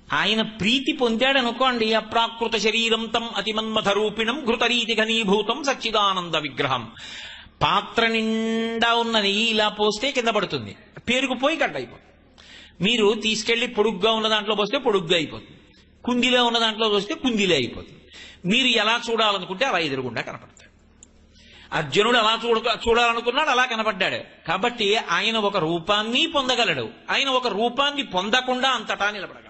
ఆయన ప్రీతి పొందాడు అనుకోండి అప్రాకృత శరీరం తం అతిమన్మథ రూపిణం ఘృతరీతి ఘనీభూతం సచ్చిదానంద విగ్రహం పాత్ర నిండా ఉన్న నెయ్యి ఇలా పోస్తే కింద పడుతుంది పేరుకుపోయి గడ్డ అయిపోతుంది మీరు తీసుకెళ్లి పొడుగ్గా ఉన్న దాంట్లో పోస్తే పొడుగ్గా అయిపోతుంది కుందిలో ఉన్న దాంట్లో పోస్తే కుందిలే అయిపోతుంది మీరు ఎలా చూడాలనుకుంటే అలా ఎదురుగుండా కనపడతాడు అర్జునుడు అలా చూడ చూడాలనుకున్నాడు అలా కనపడ్డాడు కాబట్టి ఆయన ఒక రూపాన్ని పొందగలడు ఆయన ఒక రూపాన్ని పొందకుండా అంతటా నిలబడగలడు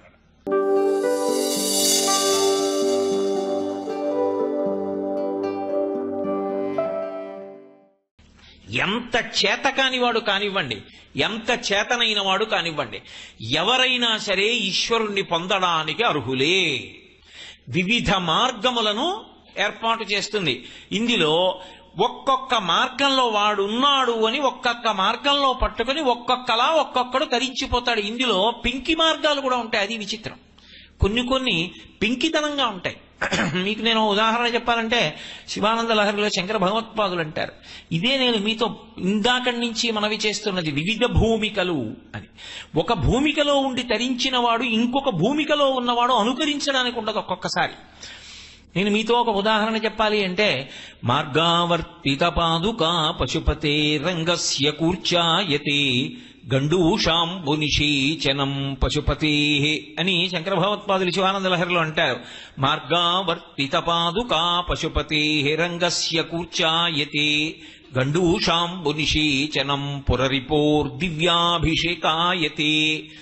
ఎంత చేతకాని వాడు కానివ్వండి ఎంత చేతనైన వాడు కానివ్వండి ఎవరైనా సరే ఈశ్వరుణ్ణి పొందడానికి అర్హులే వివిధ మార్గములను ఏర్పాటు చేస్తుంది ఇందులో ఒక్కొక్క మార్గంలో వాడు ఉన్నాడు అని ఒక్కొక్క మార్గంలో పట్టుకుని ఒక్కొక్కలా ఒక్కొక్కడు తరించిపోతాడు ఇందులో పింకి మార్గాలు కూడా ఉంటాయి అది విచిత్రం కొన్ని కొన్ని పింకితనంగా ఉంటాయి మీకు నేను ఉదాహరణ చెప్పాలంటే శివానంద లహరిలో శంకర భగవత్పాదులు అంటారు ఇదే నేను మీతో ఇందాక నుంచి మనవి చేస్తున్నది వివిధ భూమికలు అని ఒక భూమికలో ఉండి తరించిన వాడు ఇంకొక భూమికలో ఉన్నవాడు అనుకరించడానికి ఉండదు ఒక్కొక్కసారి నేను మీతో ఒక ఉదాహరణ చెప్పాలి అంటే మార్గావర్తిత పాదుకా పశుపతే రంగస్య కూర్చాయతే గండూషాంబు నిషీచనం పశుపతే అని శంకర భగవత్పాదులు శివానంద లహరిలో అంటారు మార్గావర్తిత పాదుకా పశుపతే రంగస్య కూర్చాయతే గండూషాంబు నిషీచనం పురరిపోర్దివ్యాభిషేకాయతే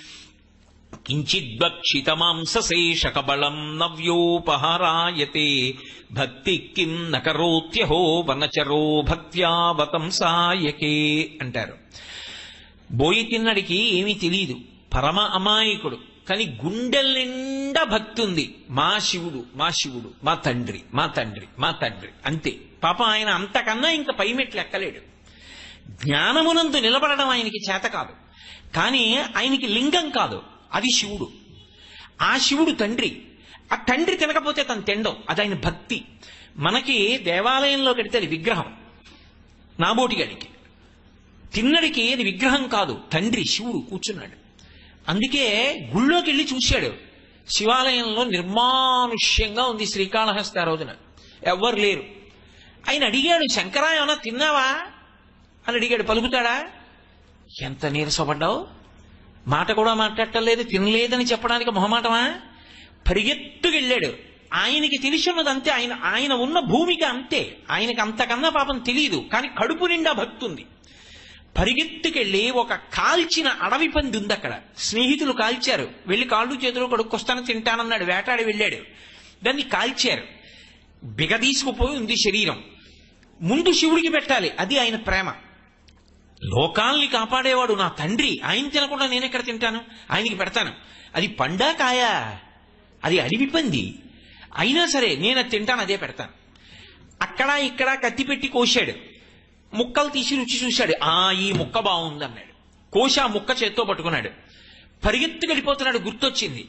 కించిద్వక్షితమాంసశేషకబళం నవ్యోపహారాయతే భక్తి కిం నకరోత్యహో వనచరో భక్త్యావతంసాయకే అంటారు బోయి తిన్నడికి ఏమీ తెలియదు పరమ అమాయకుడు కానీ గుండెల నిండా భక్తి ఉంది మా శివుడు మా శివుడు మా తండ్రి మా తండ్రి మా తండ్రి అంతే పాప ఆయన అంతకన్నా ఇంకా పైమెట్లు ఎక్కలేడు జ్ఞానమునందు నిలబడడం ఆయనకి చేత కాదు కానీ ఆయనకి లింగం కాదు అది శివుడు ఆ శివుడు తండ్రి ఆ తండ్రి తినకపోతే తను తిండం అది ఆయన భక్తి మనకి దేవాలయంలో కడితే అది విగ్రహం నాబోటిగాడికి తిన్నడికి అది విగ్రహం కాదు తండ్రి శివుడు కూర్చున్నాడు అందుకే గుళ్ళోకి వెళ్ళి చూశాడు శివాలయంలో నిర్మానుష్యంగా ఉంది శ్రీకాళహస్తి ఆ రోజున ఎవ్వరు లేరు ఆయన అడిగాడు శంకరా ఏమన్నా తిన్నావా అని అడిగాడు పలుకుతాడా ఎంత నీరసపడ్డావు మాట కూడా మాట్లాడటలేదు తినలేదని చెప్పడానికి మొహమాటమా పరిగెత్తుకెళ్ళాడు ఆయనకి తెలిసిన్నది అంతే ఆయన ఆయన ఉన్న భూమికి అంతే ఆయనకి అంతకన్నా పాపం తెలియదు కానీ కడుపు నిండా భక్తి ఉంది పరిగెత్తుకెళ్ళి ఒక కాల్చిన అడవి పంది ఉంది అక్కడ స్నేహితులు కాల్చారు వెళ్ళి కాళ్ళు చేతులు కడుక్కొస్తాను తింటానన్నాడు వేటాడి వెళ్ళాడు దాన్ని కాల్చారు బిగదీసుకుపోయి ఉంది శరీరం ముందు శివుడికి పెట్టాలి అది ఆయన ప్రేమ లోకాల్ని కాపాడేవాడు నా తండ్రి ఆయన తినకుండా నేను ఎక్కడ తింటాను ఆయనకి పెడతాను అది పండా కాయా అది అడవి పంది అయినా సరే నేను అది తింటాను అదే పెడతాను అక్కడ ఇక్కడ కత్తి పెట్టి కోశాడు ముక్కలు తీసి రుచి చూశాడు ఆ ఈ ముక్క బాగుంది అన్నాడు కోశ ఆ ముక్క చేత్తో పట్టుకున్నాడు పరిగెత్తు వెళ్ళిపోతున్నాడు గుర్తొచ్చింది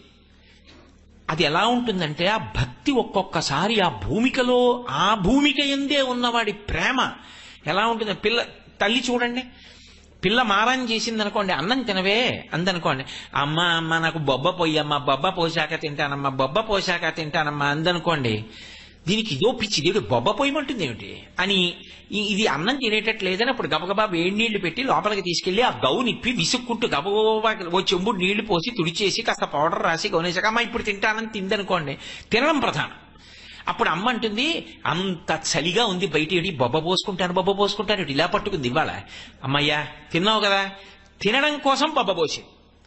అది ఎలా ఉంటుందంటే ఆ భక్తి ఒక్కొక్కసారి ఆ భూమికలో ఆ భూమిక ఎందే ఉన్నవాడి ప్రేమ ఎలా ఉంటుంది పిల్ల తల్లి చూడండి పిల్ల మారం చేసింది అనుకోండి అన్నం తినవే అందనుకోండి అమ్మ అమ్మ నాకు బొబ్బ పోయమ్మా బొబ్బ పోసాక తింటానమ్మా బొబ్బ పోసాక తింటానమ్మా అందనుకోండి దీనికి ఇదో పిచ్చి దేవుడు బొబ్బ పోయమంటుంది ఏమిటి అని ఈ- ఇది అన్నం తినేటట్టు లేదని అప్పుడు గబగబా వేడి నీళ్లు పెట్టి లోపలికి తీసుకెళ్లి ఆ గౌ నిప్పి విసుక్కుంటూ గబగబా ఓ చెంబుడు నీళ్లు పోసి తుడిచేసి కాస్త పౌడర్ రాసి గౌనేసాక అమ్మ ఇప్పుడు తింటానని తిందనుకోండి తినడం ప్రధానం అప్పుడు అమ్మ అంటుంది అంత చలిగా ఉంది బయట ఏడి బొబ్బ పోసుకుంటాను బొబ్బ పోసుకుంటాను ఇటు ఇలా పట్టుకుంది ఇవాళ అమ్మయ్యా తిన్నావు కదా తినడం కోసం బొబ్బ పోసి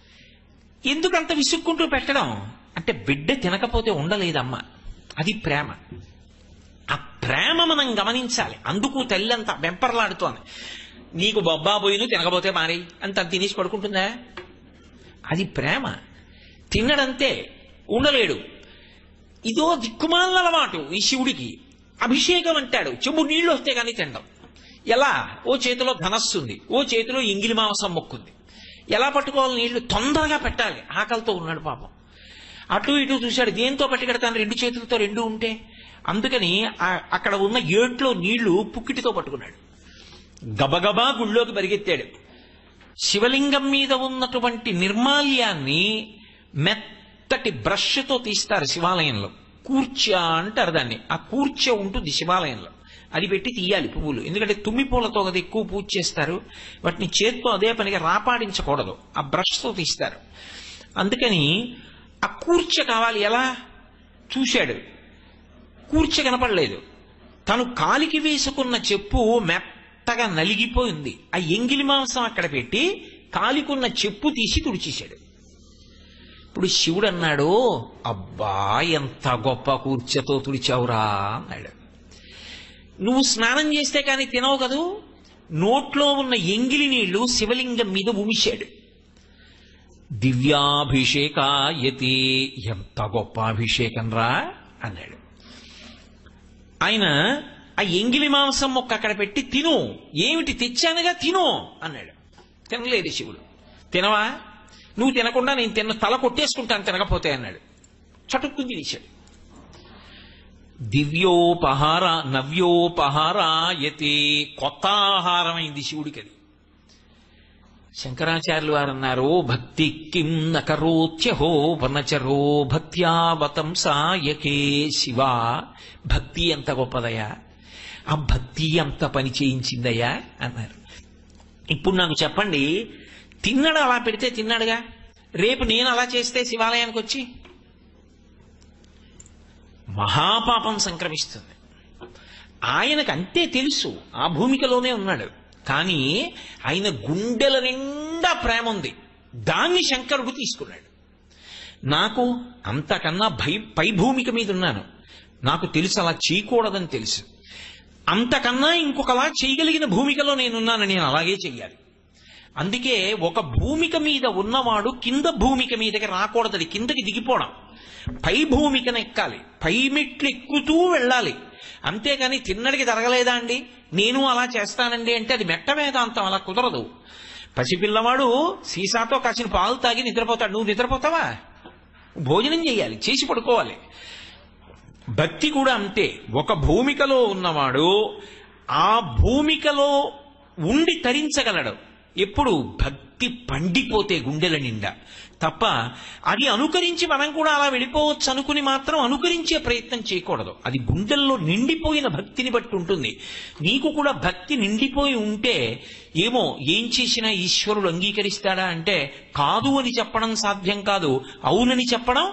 ఎందుకంత విసుక్కుంటూ పెట్టడం అంటే బిడ్డ తినకపోతే ఉండలేదమ్మ అది ప్రేమ ఆ ప్రేమ మనం గమనించాలి అందుకు తల్లి అంత వెంపర్లాడుతోంది నీకు బొబ్బా పోయిను తినకపోతే మారి అంత తినేసి పడుకుంటుందా అది ప్రేమ తిన్నడంతే ఉండలేడు ఇదో దిక్కుమాల అలవాటు ఈ శివుడికి అభిషేకం అంటాడు చెంబు నీళ్లు వస్తే కానీ తినడం ఎలా ఓ చేతిలో ధనస్సు ఉంది ఓ చేతిలో ఇంగిలి మాంసం మొక్కుంది ఎలా పట్టుకోవాలి నీళ్లు తొందరగా పెట్టాలి ఆకలితో ఉన్నాడు పాపం అటు ఇటు చూశాడు దేంతో పట్టుకెడతాను రెండు చేతులతో రెండు ఉంటే అందుకని ఆ- అక్కడ ఉన్న ఏట్లో నీళ్లు పుక్కిటితో పట్టుకున్నాడు గబగబా గుళ్ళోకి పరిగెత్తాడు శివలింగం మీద ఉన్నటువంటి నిర్మాల్యాన్ని మెత్త మెత్తటి బ్రష్తో తీస్తారు శివాలయంలో కూర్చ అంటారు దాన్ని ఆ కూర్చ ఉంటుంది శివాలయంలో అది పెట్టి తీయాలి పువ్వులు ఎందుకంటే తుమ్మి పూలతో కదా ఎక్కువ పూజ చేస్తారు వాటిని చేత్తో అదే పనిగా రాపాడించకూడదు ఆ బ్రష్తో తీస్తారు అందుకని ఆ కూర్చ కావాలి ఎలా చూశాడు కూర్చ కనపడలేదు తను కాలికి వేసుకున్న చెప్పు మెత్తగా నలిగిపోయింది ఆ ఎంగిలి మాంసం అక్కడ పెట్టి కాలికున్న చెప్పు తీసి తుడిచేశాడు ఇప్పుడు శివుడు అన్నాడు అబ్బా ఎంత గొప్ప కూర్చతో తుడిచావురా అన్నాడు నువ్వు స్నానం చేస్తే కానీ తినవు కదూ నోట్లో ఉన్న ఎంగిలి నీళ్లు శివలింగం మీద ఉమిశాడు దివ్యాభిషేకాయతి ఎంత గొప్ప అభిషేకం రా అన్నాడు ఆయన ఆ ఎంగిలి మాంసం మొక్క అక్కడ పెట్టి తిను ఏమిటి తెచ్చానుగా తిను అన్నాడు తినలేదు శివుడు తినవా నువ్వు తినకుండా నేను తిన్న తల కొట్టేసుకుంటాను తినకపోతే అన్నాడు చటుక్కుని తినేశాడు దివ్యోపహార నవ్యోపహారాయతి కొత్త ఆహారం అయింది శివుడికి అది శంకరాచార్యులు వారు అన్నారు భక్తి కిం నకరోత్యహో వనచరో భక్త్యావతం సాయకే శివ భక్తి ఎంత గొప్పదయా ఆ భక్తి అంత పని చేయించిందయ్యా అన్నారు ఇప్పుడు నాకు చెప్పండి తిన్నాడు అలా పెడితే తిన్నాడుగా రేపు నేను అలా చేస్తే శివాలయానికి వచ్చి మహాపాపం సంక్రమిస్తుంది ఆయనకు అంతే తెలుసు ఆ భూమికలోనే ఉన్నాడు కానీ ఆయన గుండెల నిండా ప్రేమ ఉంది దాన్ని శంకరుడు తీసుకున్నాడు నాకు అంతకన్నా భై పై భూమిక మీద ఉన్నాను నాకు తెలుసు అలా చేయకూడదని తెలుసు అంతకన్నా ఇంకొకలా చేయగలిగిన భూమికలో నేనున్నాను నేను అలాగే చెయ్యాలి అందుకే ఒక భూమిక మీద ఉన్నవాడు కింద భూమిక మీదకి రాకూడదు కిందకి దిగిపోవడం పై భూమికను ఎక్కాలి పై మెట్లు ఎక్కుతూ వెళ్ళాలి అంతేగాని తిన్నడికి జరగలేదా అండి నేను అలా చేస్తానండి అంటే అది మెట్ట వేదాంతం అలా కుదరదు పసిపిల్లవాడు సీసాతో కాసిన పాలు తాగి నిద్రపోతాడు నువ్వు నిద్రపోతావా భోజనం చేయాలి చేసి పడుకోవాలి భక్తి కూడా అంతే ఒక భూమికలో ఉన్నవాడు ఆ భూమికలో ఉండి తరించగలడు ఎప్పుడు భక్తి పండిపోతే గుండెల నిండా తప్ప అది అనుకరించి మనం కూడా అలా వెళ్ళిపోవచ్చు అనుకుని మాత్రం అనుకరించే ప్రయత్నం చేయకూడదు అది గుండెల్లో నిండిపోయిన భక్తిని బట్టి ఉంటుంది నీకు కూడా భక్తి నిండిపోయి ఉంటే ఏమో ఏం చేసినా ఈశ్వరుడు అంగీకరిస్తాడా అంటే కాదు అని చెప్పడం సాధ్యం కాదు అవునని చెప్పడం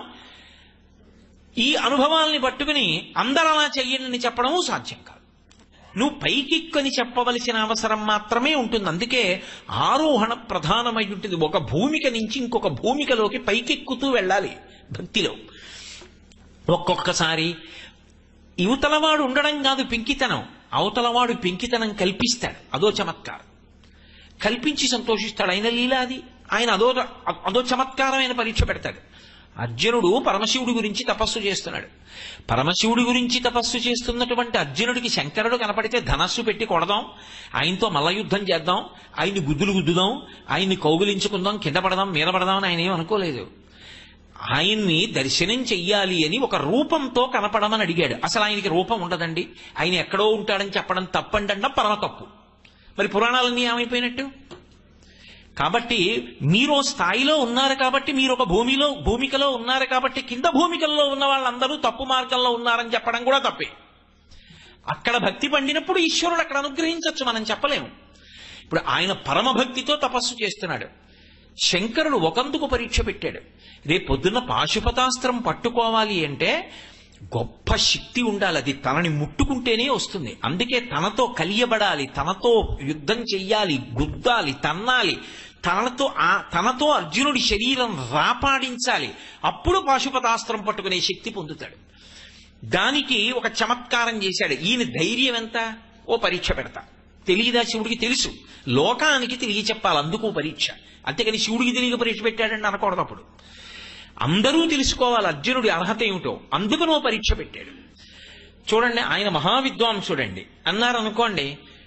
ఈ అనుభవాల్ని పట్టుకుని అందరూ అలా చెయ్యనని చెప్పడము సాధ్యం కాదు నువ్వు పైకిక్కని చెప్పవలసిన అవసరం మాత్రమే ఉంటుంది అందుకే ఆరోహణ ప్రధానమై ఉంటుంది ఒక భూమిక నుంచి ఇంకొక భూమికలోకి పైకెక్కుతూ వెళ్ళాలి భక్తిలో ఒక్కొక్కసారి యువతలవాడు ఉండడం కాదు పెంకితనం అవతలవాడు పెంకితనం కల్పిస్తాడు అదో చమత్కారం కల్పించి సంతోషిస్తాడు ఆయన లీల అది ఆయన అదో అదో చమత్కారమైన పరీక్ష పెడతాడు అర్జునుడు పరమశివుడి గురించి తపస్సు చేస్తున్నాడు పరమశివుడి గురించి తపస్సు చేస్తున్నటువంటి అర్జునుడికి శంకరుడు కనపడితే ధనస్సు పెట్టి కొడదాం ఆయనతో మల్లయుద్ధం చేద్దాం ఆయన్ని గుద్దులు గుద్దుదాం ఆయన్ని కౌగులించుకుందాం కింద పడదాం మీద పడదాం అని ఆయన ఏం అనుకోలేదు ఆయన్ని దర్శనం చెయ్యాలి అని ఒక రూపంతో కనపడమని అడిగాడు అసలు ఆయనకి రూపం ఉండదండి ఆయన ఎక్కడో ఉంటాడని చెప్పడం తప్పండి పరమ తప్పు మరి పురాణాలన్నీ ఏమైపోయినట్టు కాబట్టి మీరు ఓ స్థాయిలో ఉన్నారు కాబట్టి మీరు ఒక భూమిలో భూమికలో ఉన్నారు కాబట్టి కింద భూమికల్లో ఉన్న వాళ్ళందరూ తప్పు మార్గంలో ఉన్నారని చెప్పడం కూడా తప్పే అక్కడ భక్తి పండినప్పుడు ఈశ్వరుడు అక్కడ అనుగ్రహించవచ్చు మనం చెప్పలేము ఇప్పుడు ఆయన పరమభక్తితో తపస్సు చేస్తున్నాడు శంకరుడు ఒకందుకు పరీక్ష పెట్టాడు రేపు పొద్దున్న పాశుపతాస్త్రం పట్టుకోవాలి అంటే గొప్ప శక్తి ఉండాలి అది తనని ముట్టుకుంటేనే వస్తుంది అందుకే తనతో కలియబడాలి తనతో యుద్ధం చెయ్యాలి గుద్దాలి తన్నాలి తనతో ఆ తనతో అర్జునుడి శరీరం రాపాడించాలి అప్పుడు పాశుపతాస్త్రం పట్టుకునే శక్తి పొందుతాడు దానికి ఒక చమత్కారం చేశాడు ఈయన ధైర్యం ఎంత ఓ పరీక్ష పెడతా తెలియదా శివుడికి తెలుసు లోకానికి తెలియ చెప్పాలి అందుకు పరీక్ష అంతేకాని శివుడికి తెలియక పరీక్ష పెట్టాడని అనకూడదు అప్పుడు అందరూ తెలుసుకోవాలి అర్జునుడి అర్హత ఏమిటో అందుకనో పరీక్ష పెట్టాడు చూడండి ఆయన మహావిద్వాంసుడండి అన్నారు అనుకోండి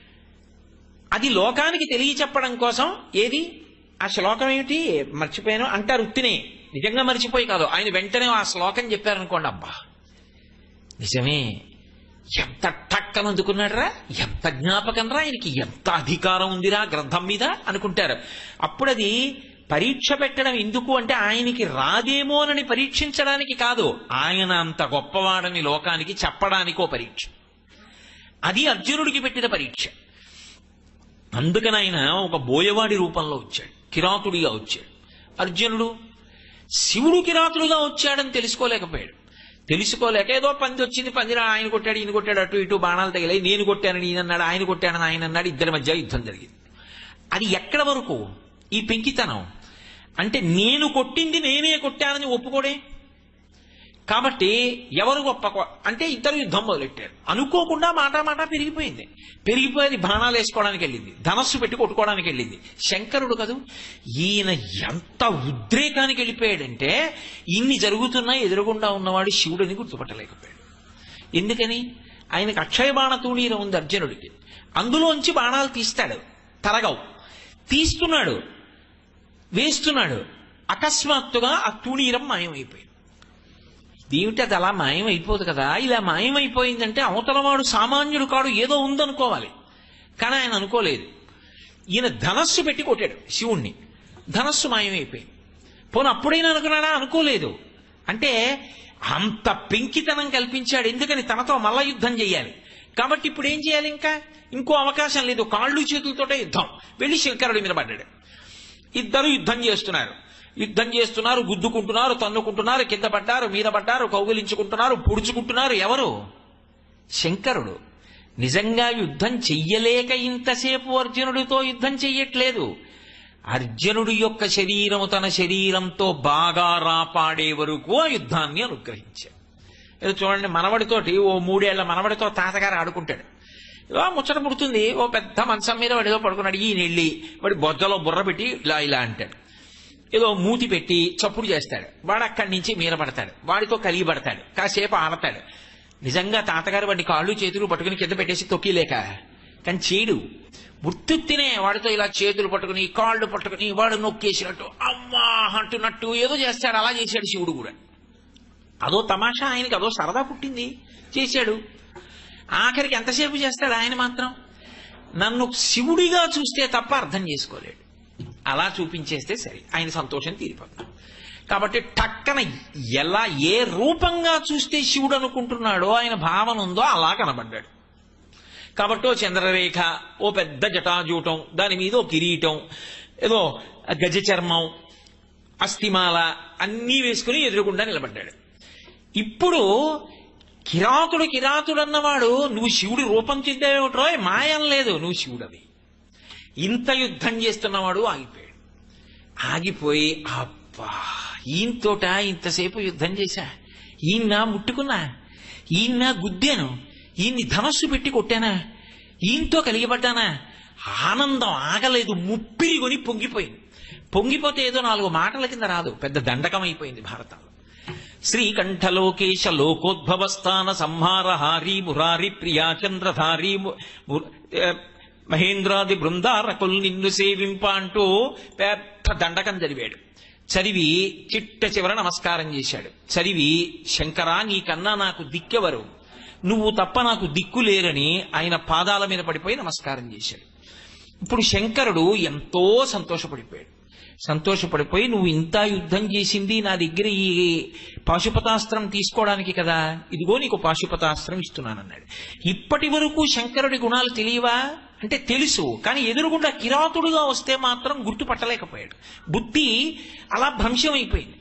అది లోకానికి తెలియచెప్పడం కోసం ఏది ఆ శ్లోకం ఏమిటి మర్చిపోయాను అంటారు ఉత్తినే నిజంగా మర్చిపోయి కాదు ఆయన వెంటనే ఆ శ్లోకం చెప్పారనుకోండి అబ్బా నిజమే ఎంత టక్కన అందుకున్నాడరా ఎంత జ్ఞాపకం రా ఆయనకి ఎంత అధికారం ఉందిరా గ్రంథం మీద అనుకుంటారు అప్పుడు అది పరీక్ష పెట్టడం ఎందుకు అంటే ఆయనకి రాదేమోనని పరీక్షించడానికి కాదు ఆయన అంత గొప్పవాడని లోకానికి చెప్పడానికో పరీక్ష అది అర్జునుడికి పెట్టిన పరీక్ష అందుకని ఆయన ఒక బోయవాడి రూపంలో వచ్చాడు కిరాతుడిగా వచ్చాడు అర్జునుడు శివుడు కిరాతుడుగా వచ్చాడని తెలుసుకోలేకపోయాడు తెలుసుకోలేక ఏదో పంది వచ్చింది పందిన ఆయన కొట్టాడు ఈయన కొట్టాడు అటు ఇటు బాణాలు తగిలాయి నేను కొట్టానని ఈయన అన్నాడు ఆయన కొట్టానని ఆయన అన్నాడు ఇద్దరి మధ్య యుద్ధం జరిగింది అది ఎక్కడ వరకు ఈ పెంకితనం అంటే నేను కొట్టింది నేనే కొట్టానని ఒప్పుకోడే కాబట్టి ఎవరు గొప్ప కొ- అంటే ఇద్దరు యుద్ధం మొదలెట్టారు అనుకోకుండా మాట మాట పెరిగిపోయింది పెరిగిపోయేది బాణాలు వేసుకోవడానికి వెళ్ళింది ధనస్సు పెట్టి కొట్టుకోవడానికి వెళ్ళింది శంకరుడు కదూ ఈయన ఎంత ఉద్రేకానికి వెళ్ళిపోయాడంటే ఇన్ని జరుగుతున్నా ఎదురుగుండా ఉన్నవాడు శివుడిని గుర్తుపట్టలేకపోయాడు ఎందుకని ఆయనకు అక్షయ బాణ తూణీరం ఉంది అర్జునుడికి అందులోంచి బాణాలు తీస్తాడు తరగవు తీస్తున్నాడు వేస్తున్నాడు అకస్మాత్తుగా ఆ తూణీరం మాయమైపోయింది దీవిటి అది అలా మాయమైపోదు కదా ఇలా మాయమైపోయిందంటే అవతలవాడు సామాన్యుడు కాడు ఏదో ఉందనుకోవాలి కానీ ఆయన అనుకోలేదు ఈయన ధనస్సు పెట్టి కొట్టాడు శివుణ్ణి ధనస్సు మాయమైపోయింది పోనీ అప్పుడైనా అనుకున్నాడా అనుకోలేదు అంటే అంత పెంకితనం కల్పించాడు ఎందుకని తనతో మల్ల యుద్ధం చేయాలి కాబట్టి ఇప్పుడు ఏం చేయాలి ఇంకా ఇంకో అవకాశం లేదు కాళ్ళు చేతులతోటే యుద్ధం వెళ్ళి శంకరుడి మీద పడ్డాడు ఇద్దరు యుద్ధం చేస్తున్నారు యుద్ధం చేస్తున్నారు గుద్దుకుంటున్నారు తన్నుకుంటున్నారు కింద పడ్డారు మీద పడ్డారు కౌగిలించుకుంటున్నారు పుడుచుకుంటున్నారు ఎవరు శంకరుడు నిజంగా యుద్ధం చెయ్యలేక ఇంతసేపు అర్జునుడితో యుద్ధం చెయ్యట్లేదు అర్జునుడి యొక్క శరీరము తన శరీరంతో బాగా రాపాడే వరకు ఆ యుద్ధాన్ని అనుగ్రహించాడు ఏదో చూడండి మనవడితోటి ఓ మూడేళ్ల మనవడితో తాతగారు ఆడుకుంటాడు ఇలా ముచ్చట పుడుతుంది ఓ పెద్ద మంచం మీద వాడు ఏదో పడుకున్నాడు ఈయన వెళ్ళి వాడి బొజ్జలో బుర్ర పెట్టి ఇలా ఇలా అంటాడు ఏదో మూతి పెట్టి చప్పుడు చేస్తాడు వాడు అక్కడి నుంచి మీద పడతాడు వాడితో కలిగి పడతాడు కాసేపు ఆడతాడు నిజంగా తాతగారు వాడిని కాళ్ళు చేతులు పట్టుకుని కింద పెట్టేసి తొక్కిలేక కానీ చేయడు గుర్తుత్తినే వాడితో ఇలా చేతులు పట్టుకుని కాళ్ళు పట్టుకుని వాడు నొక్కేసినట్టు అమ్మా అంటున్నట్టు ఏదో చేస్తాడు అలా చేశాడు శివుడు కూడా అదో తమాషా ఆయనకి అదో సరదా పుట్టింది చేశాడు ఆఖరికి ఎంతసేపు చేస్తాడు ఆయన మాత్రం నన్ను శివుడిగా చూస్తే తప్ప అర్థం చేసుకోలేడు అలా చూపించేస్తే సరే ఆయన సంతోషం తీరిపోతుంది కాబట్టి టక్కన ఎలా ఏ రూపంగా చూస్తే శివుడు అనుకుంటున్నాడో ఆయన భావన ఉందో అలా కనబడ్డాడు కాబట్టి ఓ చంద్రరేఖ ఓ పెద్ద జటాజూటం దాని మీద ఓ కిరీటం ఏదో గజ చర్మం అస్థిమాల అన్నీ వేసుకుని ఎదురుగుండా నిలబడ్డాడు ఇప్పుడు కిరాతుడు కిరాతుడు అన్నవాడు నువ్వు శివుడి రూపం చెందావేమిట్రో మాయం లేదు నువ్వు శివుడవి ఇంత యుద్ధం చేస్తున్నవాడు ఆగిపోయాడు ఆగిపోయి అబ్బా ఈయనతోట ఇంతసేపు యుద్ధం చేశా ఈయన ముట్టుకున్నా ఈయన గుద్దాను ఈయన్ని ధనస్సు పెట్టి కొట్టానా ఈయనతో కలిగిపడ్డానా ఆనందం ఆగలేదు ముప్పిరి కొని పొంగిపోయింది పొంగిపోతే ఏదో నాలుగు మాటల కింద రాదు పెద్ద దండకం అయిపోయింది భారతంలో శ్రీకంఠలోకేశ లోకోద్భవస్థాన సంహారహారి మురారి ప్రియా చంద్రధారి ము- ము- ఏ, మహేంద్రాది బృందారకులు నిన్ను సేవింప అంటూ పెద్ద దండకం చదివాడు చదివి చిట్ట చివర నమస్కారం చేశాడు చదివి శంకరా నీకన్నా నాకు దిక్కెవరు నువ్వు తప్ప నాకు దిక్కు లేరని ఆయన పాదాల మీద పడిపోయి నమస్కారం చేశాడు ఇప్పుడు శంకరుడు ఎంతో సంతోషపడిపోయాడు సంతోషపడిపోయి నువ్వు ఇంత యుద్ధం చేసింది నా దగ్గర ఈ పాశుపతాస్త్రం తీసుకోవడానికి కదా ఇదిగో నీకు పాశుపతాస్త్రం ఇస్తున్నానన్నాడు ఇప్పటి వరకు శంకరుడి గుణాలు తెలియవా అంటే తెలుసు కానీ ఎదురుగుండా కిరాతుడుగా వస్తే మాత్రం గుర్తుపట్టలేకపోయాడు బుద్ధి అలా భ్రంశం అయిపోయింది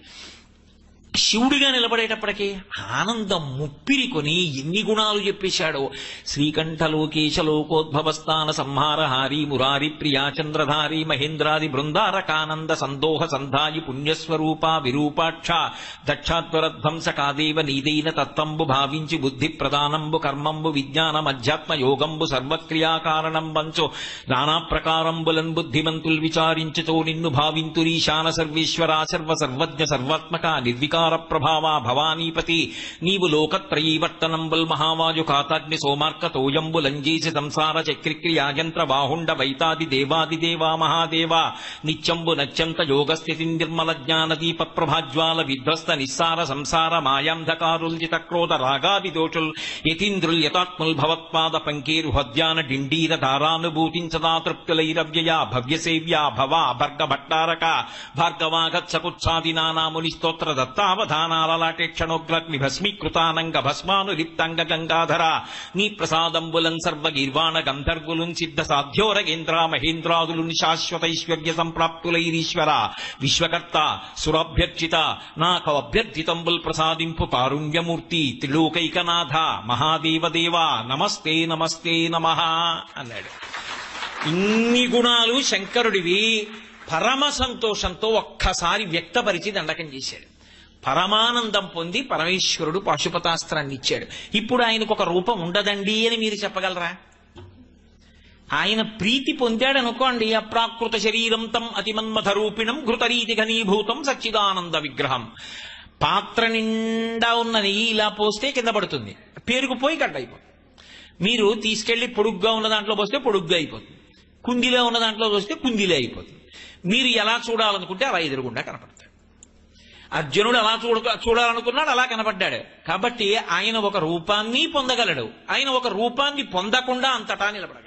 శివుడిగా నిలబడేటప్పటికీ ఆనందం ముప్పిరి కొని ఎన్ని గుణాలు చెప్పేశాడో శ్రీకంఠలోకేశ లోకోద్భవస్థాన సంహారహారి మురారి ప్రియా చంద్రధారి మహేంద్రాది బృందారకానంద సందోహ సంధాయి పుణ్యస్వరూప విరూపాక్ష దక్షాత్వరధ్వంసకాదేవ నీదైన తత్తంబు భావించి బుద్ధి ప్రదానంబు కర్మంబు విజ్ఞానం అధ్యాత్మ యోగంబు సర్వక్రియాకారణం వంచో నానా ప్రకారంబులన్ బుద్ధిమంతుల్ విచారించుతో నిన్ను భావింతురీశాన సర్వేశ్వరా సర్వ సర్వజ్ఞ సర్వాత్మక నిర్వికార ఓంకార ప్రభావ భవానీపతి నీవు లోకత్రయీవర్తనంబుల్ మహావాజు కాతాగ్ని సోమార్క తోయంబు లంజేసి సంసార చక్రిక్రియాయంత్ర బాహుండ వైతాది దేవాది దేవా మహాదేవ నిత్యంబు నత్యంత యోగస్థితి నిర్మల జ్ఞాన దీప ప్రభాజ్వాల విధ్వస్త నిస్సార సంసార మాయాంధకారుల్జిత క్రోధ రాగాది దోషుల్ యతీంద్రుల్ యతాత్ముల్ భవత్పాద పంకేరు హద్యాన డిండీర ధారానుభూతించదా తృప్తులైరవ్యయ భవ్యసేవ్య భవ భర్గ భట్టారక భార్గవాగత్సకుత్సాది నానాముని స్తోత్ర దత్తావధానాలలాటే క్షణోగ్రగ్ని భస్మీకృతానంగ భస్మానులిప్తంగ గంగాధర నీ ప్రసాదంబులం సర్వగీర్వాణ గంధర్వులున్ సిద్ధ సాధ్యోరగేంద్ర మహేంద్రాదులున్ శాశ్వతైశ్వర్య సంప్రాప్తులైరీశ్వర విశ్వకర్త సురాభ్యర్చిత నాకు అభ్యర్థితంబుల్ ప్రసాదింపు కారుణ్యమూర్తి త్రిలోకైకనాథ మహాదేవదేవ నమస్తే నమస్తే నమ అన్నాడు ఇన్ని గుణాలు శంకరుడివి పరమ సంతోషంతో ఒక్కసారి వ్యక్తపరిచి దండకం చేశాడు పరమానందం పొంది పరమేశ్వరుడు పాశుపతాస్త్రాన్ని ఇచ్చాడు ఇప్పుడు ఆయనకు ఒక రూపం ఉండదండి అని మీరు చెప్పగలరా ఆయన ప్రీతి పొందాడు అనుకోండి అప్రాకృత శరీరం తం అతిమన్మథ రూపిణం ఘృతరీతి ఘనీభూతం సచ్చిదానంద విగ్రహం పాత్ర నిండా ఉన్న నెయ్యి ఇలా పోస్తే కింద పడుతుంది పేరుకుపోయి గడ్డ అయిపోతుంది మీరు తీసుకెళ్లి పొడుగ్గా ఉన్న దాంట్లో పోస్తే పొడుగ్గా అయిపోతుంది కుందిలో ఉన్న దాంట్లో పోస్తే కుందిలే అయిపోతుంది మీరు ఎలా చూడాలనుకుంటే అలా ఎదురుగుండా కనపడతాడు అర్జునుడు అలా చూడ చూడాలనుకున్నాడు అలా కనపడ్డాడు కాబట్టి ఆయన ఒక రూపాన్ని పొందగలడు ఆయన ఒక రూపాన్ని పొందకుండా అంతటా నిలబడగలడు